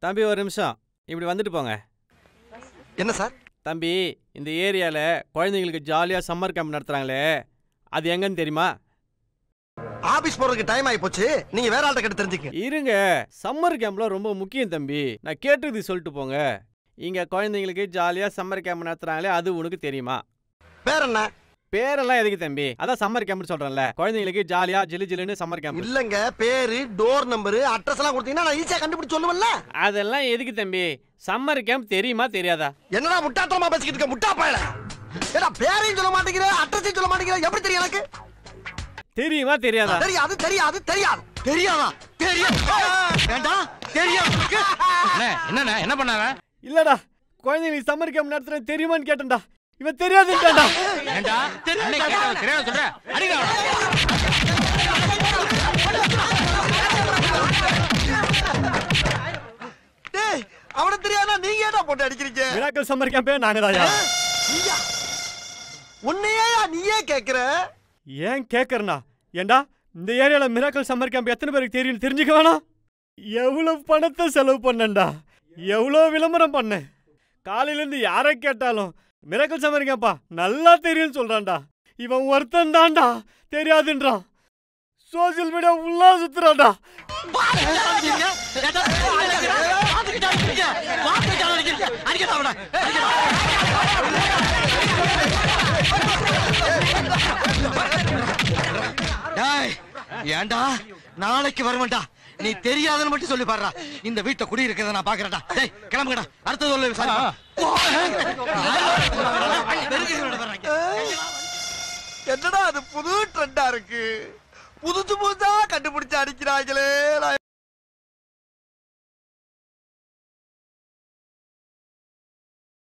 தம்பி ஒரு நிமிஷம் இப்படி வந்துட்டு போங்க என்ன சார் தம்பி இந்த ஏரியாவில் குழந்தைங்களுக்கு ஜாலியாக சம்மர் கேம்ப் நடத்துகிறாங்களே அது எங்கன்னு தெரியுமா ஆபீஸ் போறதுக்கு டைம் ஆகி போச்சு நீங்க வேற ஆள்கிட்ட கேட்டு தெரிஞ்சுக்க இருங்க சம்மர் கேம்ப்லாம் ரொம்ப முக்கியம் தம்பி நான் கேட்டது சொல்லிட்டு போங்க இங்கே குழந்தைங்களுக்கு ஜாலியாக சம்மர் கேம்ப் நடத்துகிறாங்களே அது உனக்கு தெரியுமா பேர் என்ன பேரெல்லாம் எதுக்கு தம்பி அதான் சம்மர் கேம்ப்னு சொல்கிறேன்ல குழந்தைங்களுக்கு ஜாலியாக ஜிலு ஜிலுன்னு சம்மர் கேம்ப் இல்லங்க பேரு டோர் நம்பர் அட்ரஸ் எல்லாம் கொடுத்தீங்கன்னா நான் ஈஸியா கண்டுபிடிச்சு சொல்லுவேன்ல அதெல்லாம் எதுக்கு தம்பி சம்மர் கேம்ப் தெரியுமா தெரியாதா என்னடா முட்டாத்தனமா பேசிக்கிட்டு இருக்க முட்டா பயல ஏடா பேரையும் சொல்ல மாட்டேங்கிற அட்ரஸையும் சொல்ல மாட்டேங்கிற எப்படி தெரியும் எனக்கு தெரியுமா தெரியாதா தெரியாது தெரியாது தெரியாது தெரியாதா தெரியும் வேண்டாம் தெரியும் என்னண்ணா என்ன பண்ணாங்க இல்லடா குழந்தைங்களுக்கு சம்மர் கேம்ப் நடத்துறது தெரியுமான்னு கேட்டேன்டா இவன் தெரியாதுன்ட்டான்டா ஏண்டா அன்னைக்கு கேட்டது தெரியாத சொல்ற அடிங்க அவனை. டேய் அவன தெரியாதா நீங்க ஏடா போட்டு அடிக்கிறீங்க மிராக்கல் சம்மர் கேம்பே நாங்க தாயா நீயா உன்னையா நீயே கேக்குற ஏன் கேட்கறனா ஏண்டா இந்த ஏரியால மிராக்கல் சம்மர் கேம்ப் எத்தனை பேருக்கு தெரியும் தெரிஞ்சுக்க வேணாம் எவ்வளவு பணத்தை செலவு பண்ணேன்டா எவ்வளோ விளம்பரம் பண்ணேன் காலையிலேருந்து யாரை கேட்டாலும் மிராக்கல் சம்மர் கேம்பா நல்லா தெரியும்னு சொல்றான்டா இவன் ஒருத்தன் தான்டா தெரியாதுன்றான் சோசியல் மீடியா ஃபுல்லா சுத்துறான்டா டேய் ஏன்டா நாளைக்கு வருவேன்டா நீ தெரியாதுன்னு மட்டும் சொல்லி பாடுறா இந்த வீட்டை குடி இருக்கிறத நான் பாக்குறேன்டா டேய் கிளம்புங்கடா அடுத்தது உள்ள விசாரிப்போம் என்னடா அது புது ட்ரெண்டா இருக்கு புதுசு புதுசா கண்டுபிடிச்சு அடிக்கிறாங்களே நான்